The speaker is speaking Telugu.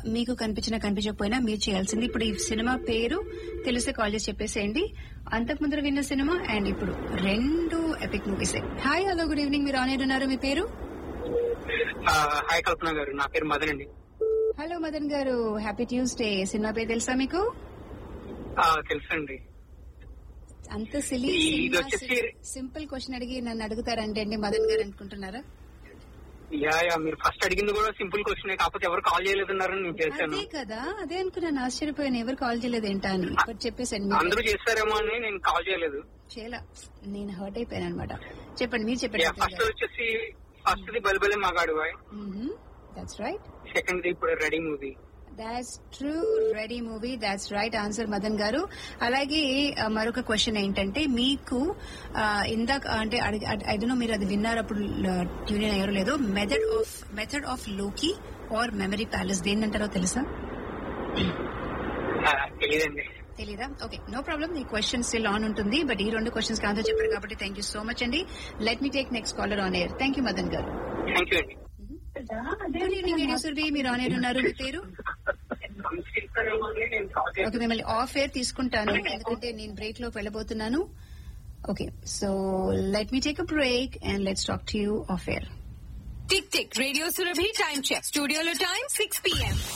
మీకు కనిపించినా కనిపించకపోయినా మీరు చేయాల్సింది ఇప్పుడు ఈ సినిమా పేరు తెలిస్తే కాల్ చేసి చెప్పేసేయండి అంతకు ముందర విన్న సినిమా అండ్ ఇప్పుడు రెండు epic movies hi hello good evening మీరు ఆన్ ఉన్నారు మీ పేరు ఆ, హాయ్ కల్పన గారు నా పేరు మదన్ అండి హలో మదన్ గారు హ్యాపీ ట్యూస్డే సినిమా పేరు తెలుసా మీకు ఆ, తెలుసండి అంత సిలీ ఇది వచ్చేసి సింపుల్ క్వశ్చన్ అడిగి నన్ను అడుగుతారంటే అండి మదన్ గారు అనుకుంటున్నారా యా యా మీరు ఫస్ట్ అడిగింది కూడా సింపుల్ క్వశ్చన్ కాకపోతే ఎవరు కాల్ చేయలేదన్నారని నేను చేశాను అదే కదా అదే అనుకున్నాను ఆశ్చర్యపోయాను ఎవరు కాల్ చేయలేదు ఏంటా అని ఇప్పుడు చెప్పేసండి మీరు అందరూ చేస్తారేమో అని నేను కాల్ చేయలేదు చేయాల నేను హర్ట్ అయిపోయాను అనమాట చెప్పండి మీరు చెప్పండి యా ఫస్ట్ వచ్చేసి ఫస్ట్ ది బలిబలి మగాడు దట్స్ రైట్ సెకండ్ ది ఇప్పుడు ready movie that's true ready movie that's right answer Madan garu అలాగే ఆ, మరొక క్వశ్చన్ ఏంటంటే మీకు ఆ, ఇందాక అంటే ఐదునో మీరు అది విన్నారు అప్పుడు ట్యూన్ అయ్యారో లేదో మెథడ్ ఆఫ్ మెథడ్ ఆఫ్ లోకి ఆర్ మెమరీ ప్యాలెస్ దేన్నంటారో తెలుసా తెలియదండి తెలీదా ఓకే నో ప్రాబ్లం ఈ క్వశ్చన్ స్టిల్ ఆన్ ఉంటుంది బట్ ఈ రెండు క్వశ్చన్స్ ఆన్సర్ చెప్పారు కాబట్టి థ్యాంక్ యూ సో మచ్ అండి let me take next caller on air thank you Madan garu thank you అండి గుడ్ ఈవినింగ్ రేడియో సుర్భి మీరు ఆన్ ఎయిర్ ఉన్నారు మీ పేరు ఓకే మిమ్మల్ని ఆఫ్ ఎయిర్ తీసుకుంటాను ఎందుకంటే నేను బ్రేక్ లోకి వెళ్ళబోతున్నాను okay so let me take a break and let's talk to you off air tick tick radio Surabhi time check స్టూడియోలో టైం సిక్స్ పిఎం